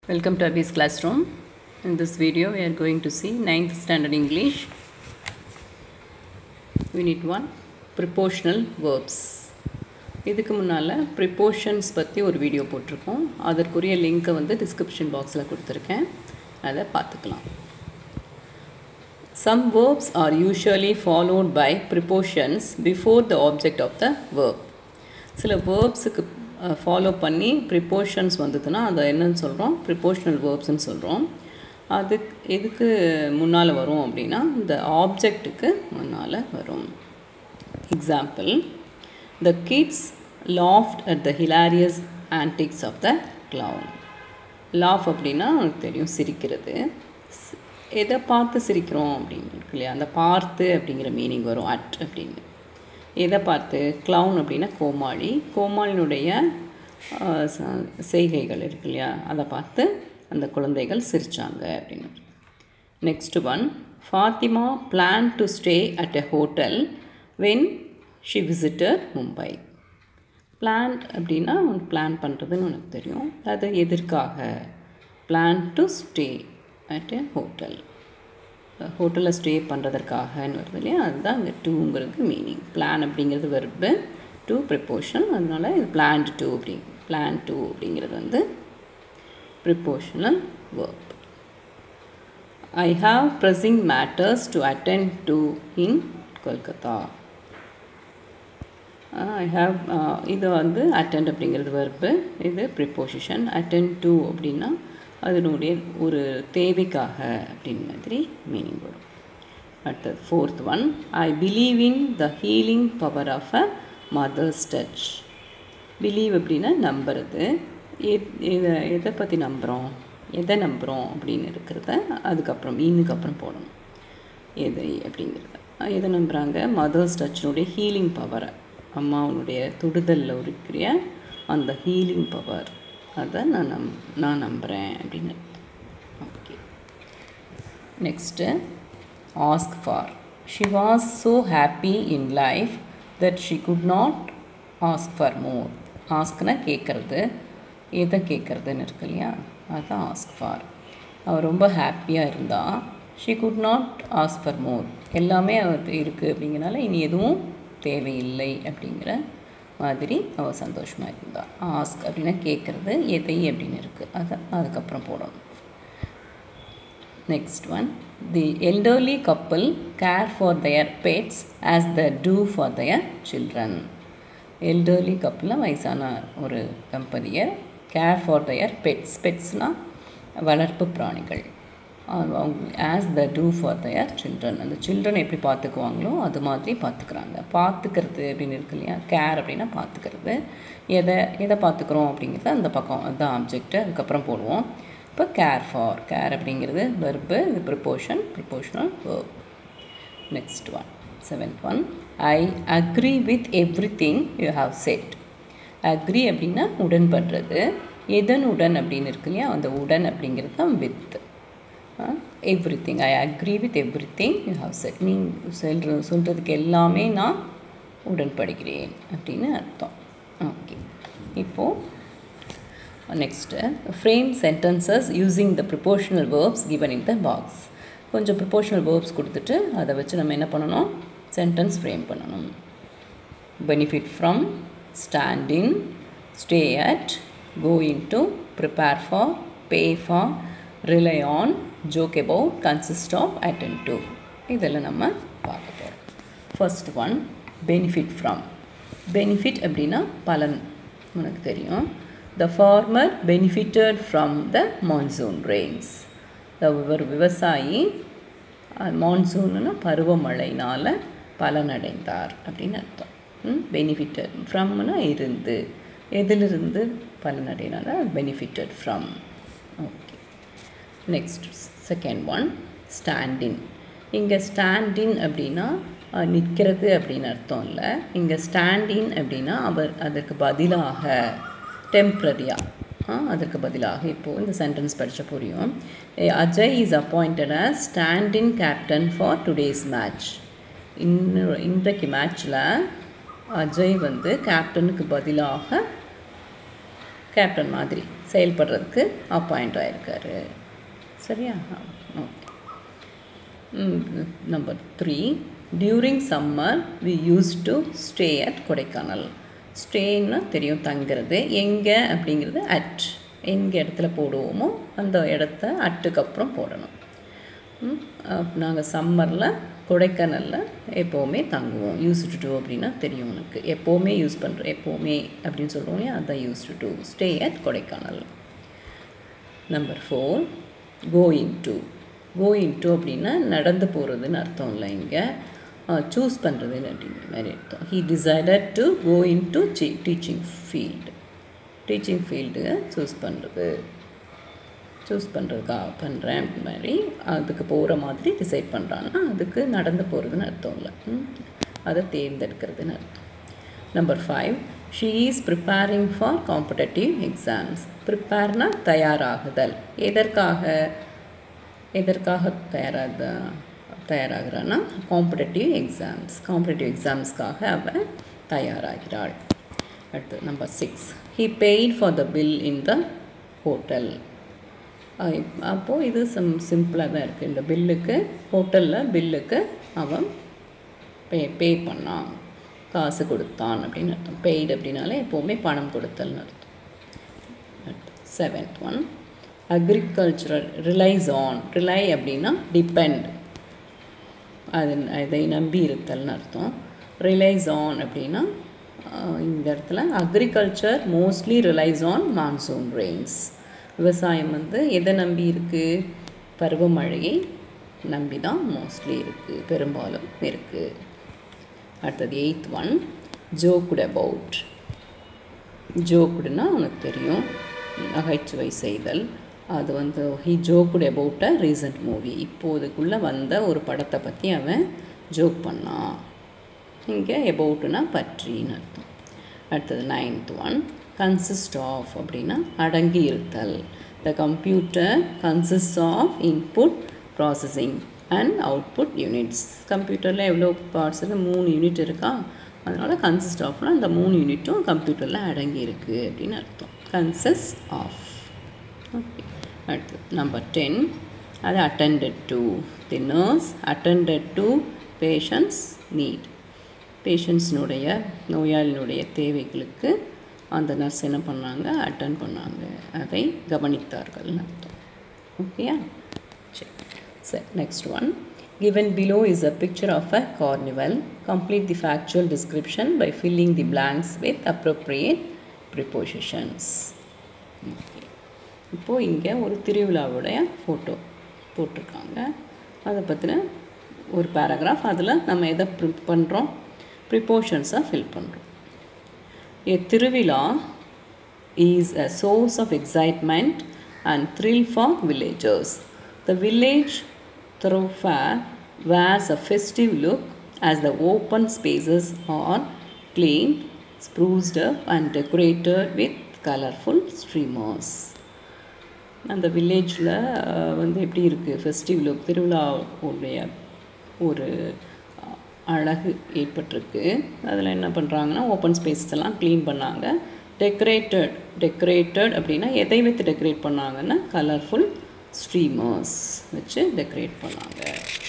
Welcome to Abhi's classroom. In this video, we are going to see 9th standard English. Unit 1 Prepositional Verbs. இதுக்கு முன்னால் ப்ரிப்போஷன்ஸ் பற்றி ஒரு video போட்டிருக்கோம் அதற்குரிய லிங்க்கை வந்து டிஸ்கிரிப்ஷன் பாக்ஸில் கொடுத்துருக்கேன் அதை பார்த்துக்கலாம் Some verbs are usually followed by prepositions before the object of the verb. சில வேர்ப்ஸுக்கு ஃபாலோ பண்ணி ப்ரிப்போஷன்ஸ் வந்ததுன்னா அதை என்னன்னு சொல்கிறோம் ப்ரிப்போஷனல் வேர்ப்ஸ்னு சொல்கிறோம் அதுக்கு எதுக்கு முன்னால் வரும் அப்படின்னா இந்த ஆப்ஜெக்ட்டுக்கு முன்னால் வரும் example the kids laughed at the hilarious antics of the clown laugh அப்படின்னா உனக்கு தெரியும் சிரிக்கிறது ஸ்- எதை பார்த்து சிரிக்கிறோம் அப்படின்னு இருக்கு இல்லையா அந்த பார்த்து அப்படிங்கிற மீனிங் வரும் அட் அப்படின்னு எதை பார்த்து க்ளவுன் அப்படின்னா கோமாளி கோமாளினுடைய ஆஹ், ச- செய்கைகள் இருக்கு இல்லையா அதை பார்த்து அந்த குழந்தைகள் சிரிச்சாங்க அப்படின்னு next one Fathima plan to stay at a hotel when she visited Mumbai plan அப்படின்னா உனக்கு பிளான் பண்ணுறதுன்னு உனக்கு தெரியும் அது எதற்காக plan to stay at a hotel ஹோட்டலில் ஸ்டே பண்ணுறதற்காகன்னு வருது இல்லையா அதுதான் இங்கே டூங்கிறது மீனிங் பிளான் அப்படிங்கிறது வெர்பு டூ ப்ரிப்போஷன் அதனால இது பிளான்ட் டூ அப்படி பிளான் டூ அப்படிங்கிறது வந்து prepositional verb I have pressing matters to attend to in Kolkata I have இது வந்து அட்டெண்ட் அப்படிங்கிறது வெர்பு இது ப்ரிப்போசிஷன் அட்டெண்ட் டு அப்படின்னா அதனுடைய ஒரு தேவைக்காக அப்படின்னு மாதிரி மீனிங் வரும் அடுத்தது fourth one I believe in the healing power of a mother's touch believe அப்படின்னா நம்புறது எத் எதை எதை பற்றி நம்புகிறோம் எதை நம்புகிறோம் அப்படின்னு இருக்கிறத அதுக்கப்புறம் இன்னுக்கு அப்புறம் போடணும் எதை அப்படிங்கிறத எதை நம்புகிறாங்க மதர்ஸ் டச்சினுடைய ஹீலிங் பவரை அம்மாவனுடைய தொடுதலில் இருக்கிற அந்த ஹீலிங் பவர் அதை நான் நம் நான் நம்புகிறேன் அப்படின்னு okay next ask for she was so happy in life that she could not ask for more ஆஸ்க்னா கேட்குறது எதை கேட்குறதுன்னு இருக்கு இல்லையா அதுதான் ஆஸ்க் ஃபார் அவள் ரொம்ப ஹாப்பியாக இருந்தா she could not ask for more எல்லாமே அவருக்கு இருக்குது அப்படிங்கிறனால இனி எதுவும் தேவையில்லை அப்படிங்கிற மாதிரி அவள் சந்தோஷமாக இருந்தா ஆஸ்க் அப்படின்னா கேட்குறது எதை அப்படின்னு இருக்குது அதை அதுக்கப்புறம் போடணும் Next one, the elderly couple care for their pets as they do for their children. elderly couple வயசான ஒரு தம்பதியை கேர் ஃபார் their pets பெட்ஸ்னால் வளர்ப்பு பிராணிகள் அவங்க as the do for their children அந்த சில்ட்ரன் எப்படி பார்த்துக்குவாங்களோ அது மாதிரி பார்த்துக்கிறாங்க பார்த்துக்கிறது அப்படின்னு இருக்கு இல்லையா கேர் அப்படின்னா பார்த்துக்கிறது எதை எதை பார்த்துக்குறோம் அப்படிங்கிறது அந்த பக்கம் அதுதான் ஆப்ஜெக்ட் அதுக்கப்புறம் போடுவோம் இப்போ கேர் ஃபார் கேர் அப்படிங்கிறது வெர்பு இது preposition prepositional verb next one seventh one I agree with everything you have said agree அப்படின்னா உடன்படுறது எதனுடன் அப்படின்னு இருக்கு இல்லையா அந்த உடன் அப்படிங்கிறது தான் with everything I agree with everything you have said நீ சொல்கிற சொல்கிறதுக்கு எல்லாமே நான் உடன்படுகிறேன் அப்படின்னு அர்த்தம் ஓகே இப்போது next frame sentences using the prepositional verbs given in the box கொஞ்சம் ப்ரிப்போஷனல் வேர்ப்ஸ் கொடுத்துட்டு அதை வச்சு நம்ம என்ன பண்ணணும் சென்டென்ஸ் ஃப்ரேம் பண்ணணும் benefit from stand in stay at go in to prepare for pay for rely on joke about consist of attend to இதெல்லாம் நம்ம பார்க்க போகிறோம் first one benefit from benefit அப்படின்னா பலன் உனக்கு தெரியும் the farmer benefited from the monsoon rains ஒரு விவசாயி மான்சூன்னா பருவமழையினால் பலனடைந்தார் அப்படின்னு அர்த்தம் பெனிஃபிட்டட் ஃப்ரம்னா இருந்து எதிலிருந்து பலனடைனால benefited from okay next second one stand in இங்கே ஸ்டாண்டின் அப்படின்னா அஹ், நிற்கிறது அப்படின்னு அர்த்தம் இல்லை இங்கே ஸ்டாண்டின் அப்படின்னா அவர் அதற்கு பதிலாக டெம்ப்ரரியாக அதற்கு பதிலாக இப்போது இந்த சென்டென்ஸ் படித்த புரியும் Eh, Ajay is appointed as stand in captain for today's match இன்னும் இன்றைக்கு மேட்ச்சில் அஜய் வந்து கேப்டனுக்கு பதிலாக கேப்டன் மாதிரி செயல்படுறதுக்கு அப்பாயிண்ட் ஆயிருக்காரு சரியா okay number three during summer we use to stay at Kodaikanal ஸ்டேன்னா தெரியும் தங்குறது எங்கே அப்படிங்கிறது அட் எங்கே இடத்துல போடுவோமோ அந்த இடத்த அட்டுக்கு அப்புறம் போடணும் நாங்கள் சம்மரில் கொடைக்கானலில் எப்போவுமே தங்குவோம் யூஸ் டு டூ அப்படின்னா தெரியும் உனக்கு எப்போவுமே யூஸ் பண்ணுறோம் எப்போவுமே அப்படின்னு சொல்கிறோம் இல்லையா அதான் use to do stay at Kodaikanal number four going to going to அப்படின்னா நடந்து போகிறதுன்னு அர்த்தம் இல்லை இங்கே சூஸ் பண்ணுறதுன்னு அப்படிங்கிற மாதிரி அர்த்தம் he decided to go in to teaching field teaching field choose பண்ணுறது சூஸ் பண்ணுறதுக்காக பண்ணுறேன் அப்படி மாதிரி அதுக்கு போகிற மாதிரி டிசைட் பண்ணுறான்னா அதுக்கு நடந்து போகிறதுன்னு அர்த்தம் இல்லை அதை தேர்ந்தெடுக்கிறதுன்னு அர்த்தம் number five she is preparing for competitive exams ப்ரிப்பேர்னா தயாராகுதல் எதற்காக எதற்காக தயாராக தயாராகிறான்னா காம்படேட்டிவ் எக்ஸாம்ஸ் காம்படேட்டிவ் எக்ஸாம்ஸ்க்காக அவள் தயாராகிறாள் அடுத்து number six he paid for the bill in the hotel அப்போது இது சிம் சிம்பிளாக தான் இருக்குது இந்த பில்லுக்கு ஹோட்டலில் பில்லுக்கு அவன் பே பே பண்ணான் காசு கொடுத்தான் அப்படின்னு அர்த்தம் பெய்டு அப்படின்னாலே எப்போவுமே பணம் கொடுத்தல்னு அர்த்தம் seventh one agricultural relies on rely அப்படின்னா டிபெண்ட் அது இதை நம்பி இருத்தல்னு அர்த்தம் ரிலைஸ் ஆன் அப்படின்னா இந்த இடத்துல agriculture mostly relies on monsoon rains விவசாயம் வந்து எதை நம்பி இருக்குது பருவமழையை நம்பி தான் மோஸ்ட்லி இருக்குது பெரும்பாலும் இருக்குது அடுத்தது எயித் ஒன் ஜோக்குட் அபவுட் ஜோக்குடுனா உனக்கு தெரியும் நகைச்சுவை செய்தல் அது வந்து he joked about a recent movie இப்போதுக்குள்ளே வந்த ஒரு படத்தை பற்றி அவன் ஜோக் பண்ணான் இங்கே எபவுட்னா பற்றின்னு அர்த்தம் அடுத்தது நைன்த் ஒன் கன்சிஸ்ட் ஆஃப் அப்படின்னா அடங்கி இருத்தல் the computer consist of input processing and output units கம்ப்யூட்டரில் எவ்வளோ பார்ட்ஸ் இருக்குது மூணு யூனிட் இருக்கா அதனால் கன்சிஸ்ட் ஆஃப்னா அந்த மூணு யூனிட்டும் கம்ப்யூட்டரில் அடங்கி இருக்குது அப்படின்னு அர்த்தம் கன்சிஸ்ட் ஆஃப் ஓகே அடுத்து நம்பர் டென் அது attended to the nurse attended to patients need பேஷண்ட்ஸினுடைய நோயாளினுடைய தேவைகளுக்கு அந்த நர்ஸ் என்ன பண்ணாங்க அட்டன் பண்ணாங்க அதை கவனித்தார்கள்னு அர்த்தம் ஓகேயா சரி சரி next one given below is a picture of a carnival complete the factual description by filling the blanks with appropriate prepositions okay. இப்போது இங்கே ஒரு திருவிழாவுடைய ஃபோட்டோ போட்டிருக்காங்க அதை பற்றின ஒரு பேராகிராஃப் அதில் நம்ம எதை ப்ரி பண்ணுறோம் ப்ரிப்போஷன்ஸாக ஃபில் பண்ணுறோம் A திருவிழா is a source of excitement and thrill for villagers. The village thoroughfare wears a festive look as the open spaces are cleaned, spruced up and decorated with colorful streamers. அந்த வில்லேஜில் வந்து எப்படி இருக்குது festive look திருவிழாவுடைய ஒரு அழகு ஏற்பட்டிருக்கு அதில் என்ன பண்ணுறாங்கன்னா ஓப்பன் ஸ்பேஸஸ் எல்லாம் க்ளீன் பண்ணாங்க டெக்கரேட்டட் டெக்கரேட்டட் அப்படின்னா எதை வைத்து டெக்கரேட் பண்ணாங்கன்னா கலர்ஃபுல் ஸ்ட்ரீமர்ஸ் வச்சு டெக்கரேட் பண்ணாங்க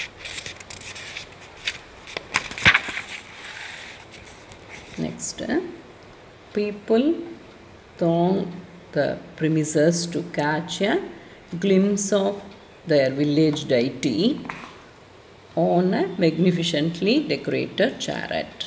next people throng the premises to catch a glimpse of their village deity on a magnificently decorated chariot.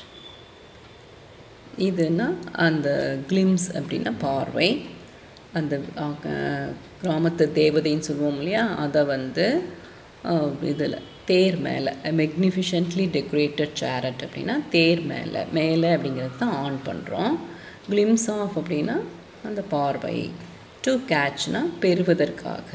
இதுனா அந்த கிளிம்ஸ் அப்படின்னா பார்வை அந்த கிராமத்து தேவதைன்னு சொல்லுவோம் இல்லையா அதை வந்து இதில் தேர் மேலே மெக்னிஃபிஷன்ட்லி டெக்கரேட்டட் சேரட் அப்படின்னா தேர் மேலே மேலே அப்படிங்கிறது தான் ஆன் பண்ணுறோம் கிளிம்ஸ் ஆஃப் அப்படின்னா அந்த பார்வை டு கேட்ச்னா பெறுவதற்காக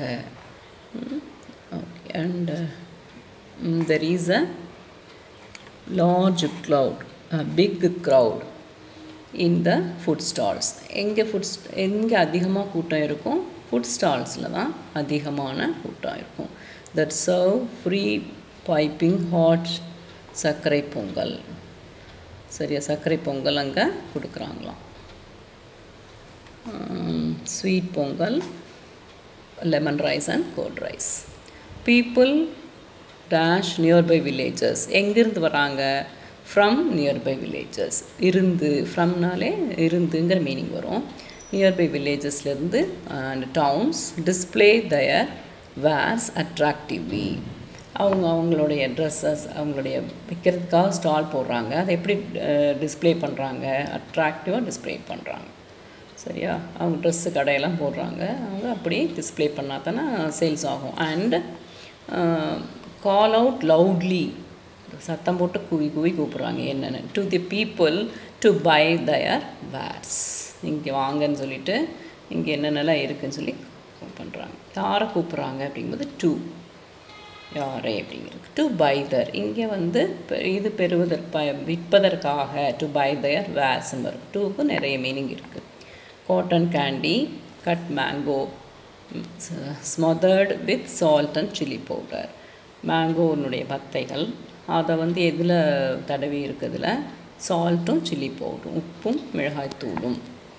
okay and there is a large crowd big crowd in the food stalls எங்கே ஃபுட் எங்கே அதிகமாக கூட்டம் இருக்கும் ஃபுட் ஸ்டால்ஸில் தான் அதிகமான கூட்டம் இருக்கும் that serve free piping hot sakkarai pongal சரியா சர்க்கரை பொங்கல் அங்கே கொடுக்குறாங்களாம் sweet pongal lemon rice and cold rice people dash nearby villages எங்கேருந்து வராங்க ஃப்ரம் நியர்பை வில்லேஜஸ் இருந்து ஃப்ரம்னாலே இருந்துங்கிற மீனிங் வரும் நியர்பை வில்லேஜஸ்லேருந்து and towns display their wares attractively அவங்க அவங்களுடைய ட்ரெஸ்ஸஸ் அவங்களுடைய விற்கிறதுக்காக ஸ்டால் போடுறாங்க அதை எப்படி டிஸ்பிளே பண்ணுறாங்க அட்ராக்டிவாக டிஸ்பிளே பண்ணுறாங்க சரியா அவங்க ட்ரெஸ்ஸு கடையெல்லாம் போடுறாங்க அவங்க அப்படி டிஸ்பிளே பண்ணால் தானே சேல்ஸ் ஆகும் அண்ட் கால் அவுட் லவுட்லி சத்தம் போட்டு கூவி கூவி கூப்பிட்றாங்க என்னென்னு to the people to buy their wares இங்கே வாங்கன்னு சொல்லிட்டு இங்கே என்னென்னலாம் இருக்குதுன்னு சொல்லி பண்ணுறாங்க யாரை கூப்பிட்றாங்க அப்படிங்கும்போது டூ யாரே அப்படிங்கிறது டு பை தர் இங்கே வந்து இது பெறுவதற்கு விற்பதற்காக டு பை தயர் வேர்ஸ்ன்னு வரும் டூக்கு நிறைய மீனிங் இருக்குது cotton candy cut mango smothered with salt and chilli powder மேங்கோனுடைய பத்தைகள் அதை வந்து எதில் தடவி இருக்குதுல சால்ட்டும் சில்லி பவுடரும் உப்பும் மிளகாய்த்தூளும்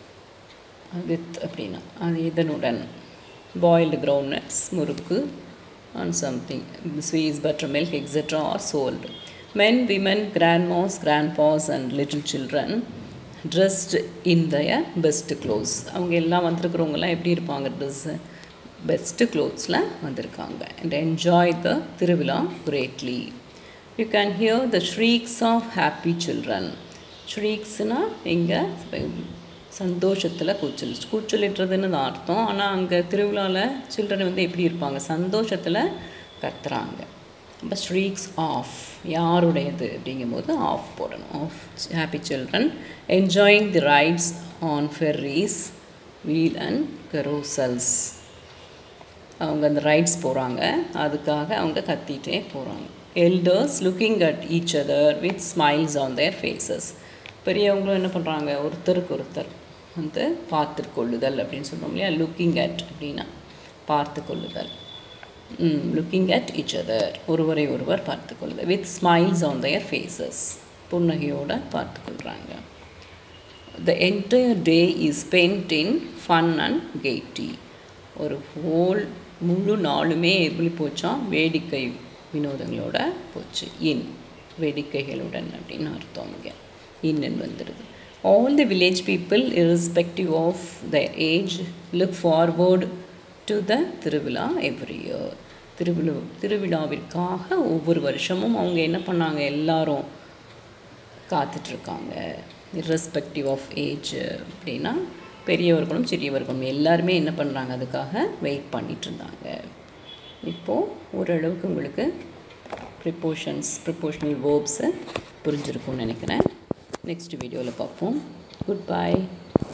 வித் அப்படின்னா அது இதனுடன் boiled groundnuts murukku and something sweets buttermilk et cetera are sold men women grandmas grandpas and little children dressed in their best clothes அவங்க எல்லாம் வந்திருக்கிறவங்கலாம் எப்படி இருப்பாங்க ட்ரெஸ்ஸு பெஸ்ட்டு க்ளோத்ஸில் வந்திருக்காங்க and enjoy the thiruvizha greatly you can hear the shrieks of happy children ஷ்ரீக்ஸ்னால் இங்கே சந்தோஷத்தில் கூச்சல் கூச்சலிட்டுறதுன்னு தான் அர்த்தம் ஆனால் அங்கே திருவிழாவில் சில்ட்ரன் வந்து எப்படி இருப்பாங்க சந்தோஷத்தில் கத்துறாங்க இப்போ ஸ்ட்ரீக்ஸ் ஆஃப் யாருடையது அப்படிங்கும்போது ஆஃப் போடணும் of happy children enjoying the rides on Ferris wheel and carousels அவங்க அந்த ரைட்ஸ் போகிறாங்க அதுக்காக அவங்க கத்திட்டே போகிறாங்க elders looking at each other with smiles on their faces பெரியவங்களும் என்ன பண்ணுறாங்க ஒருத்தருக்கு ஒருத்தர் வந்து பார்த்து கொள்ளுதல் அப்படின்னு சொல்கிறோம் இல்லையா லுக்கிங் அட் அப்படின்னா பார்த்து கொள்ளுதல் லுக்கிங் அட் ஈச் அதர் ஒருவரை ஒருவர் பார்த்து கொள்ளுதல் with smiles on their faces புன்னகையோடு பார்த்து கொள்கிறாங்க the entire day is spent in fun and gaiety ஒரு ஹோல் முழு நாளுமே எப்படி போச்சான் வேடிக்கை வினோதங்களோட போச்சு இன் வேடிக்கைகளுடன் அப்படின்னு அர்த்தம் இங்கே இன்னுன்னு வந்துடுது all the village people irrespective of the age look forward to the thiruvizha every year திருவிழா திருவிழாவிற்காக ஒவ்வொரு வருஷமும் அவங்க என்ன பண்ணாங்க எல்லாரும் காத்துட்ருக்காங்க irrespective ஆஃப் ஏஜ் அப்படின்னா பெரியவர்களும் சிறியவர்களும் எல்லாருமே என்ன பண்ணுறாங்க அதுக்காக வெயிட் பண்ணிட்டு இருந்தாங்க இப்போது ஓரளவுக்கு உங்களுக்கு ப்ரிப்போஷன்ஸ் ப்ரிப்போஷனல் வேர்ப்ஸு புரிஞ்சிருக்கும்னு நினைக்கிறேன் நெக்ஸ்ட் வீடியோவில் பார்ப்போம் குட் பை